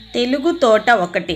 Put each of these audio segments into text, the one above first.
తెలుగు తోట ఒకటి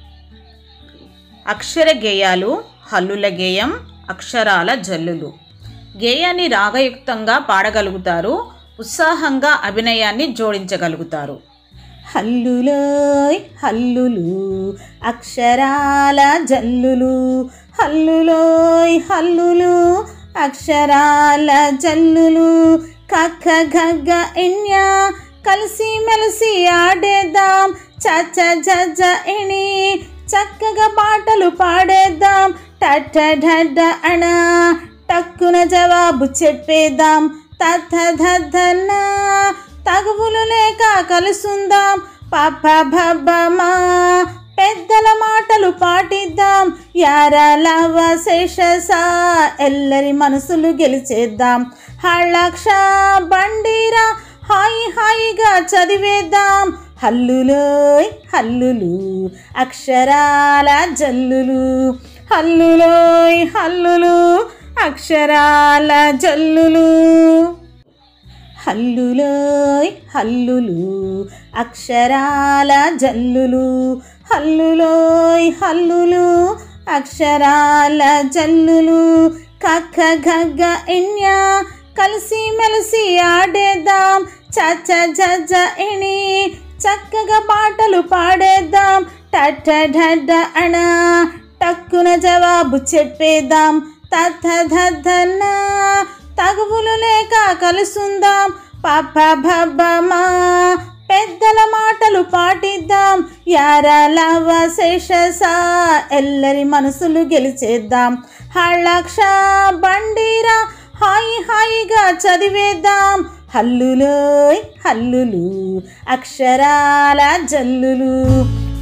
అక్షర గేయాలు హల్లుల గేయం అక్షరాల జల్లులు గేయాన్ని రాగయుక్తంగా పాడగలుగుతారు ఉత్సాహంగా అభినయాన్ని జోడించగలుగుతారు హల్లులోయ్ హల్లులు అక్షరాల జల్లులు హల్లులోయ్ హల్లులు అక్షరాల జల్లులు కక్క గగ్గ ఇణ్య కలిసి మెలిసి ఆడేద్దాం చచ్చ జజ్జ ఇణి చక్కగా పాటలు పాడేద్దాం టట్ట ఢడ్డ అణ టక్కున జవాబు చెప్పేద్దాం తథ ధన తగువులు లేక కలుసుందాం పాప భబ్బమా పెద్దల మాటలు పాటిద్దాం యారలవ శేషసా ఎల్లరి మనసులు గెలిచేద్దాం హళక్ష బండిరా హాయి హాయిగా చదివేద్దాం హల్లులోయ్ హల్లులు అక్షరాల జల్లులు హల్లులోయ్ హల్లులు అక్షరాల జల్లులు హల్లులోయ్ హల్లులు అక్షరాల జల్లులు హల్లులోయ్ హల్లులు అక్షరాల జల్లులు కక్క గగ్గ ఇణ్య కలిసి మెలిసి ఆడేద్దాం చచ్చ జజ్జ ఇణి చక్కగా పాటలు పాడేద్దాం టట్ట ఢడ్డ అణ టక్కున జవాబు చెప్పేద్దాం తథ ధన తగువులు లేక కలుసుందాం పాప భబ్బమా పెద్దల మాటలు పాటిద్దాం యారలవ శేషసా ఎల్లరి మనసులు గెలిచేద్దాం హళక్ష బండిరా హాయి హాయిగా చదివేద్దాం హల్లులోయ్ హల్లులు అక్షరాల జల్లులు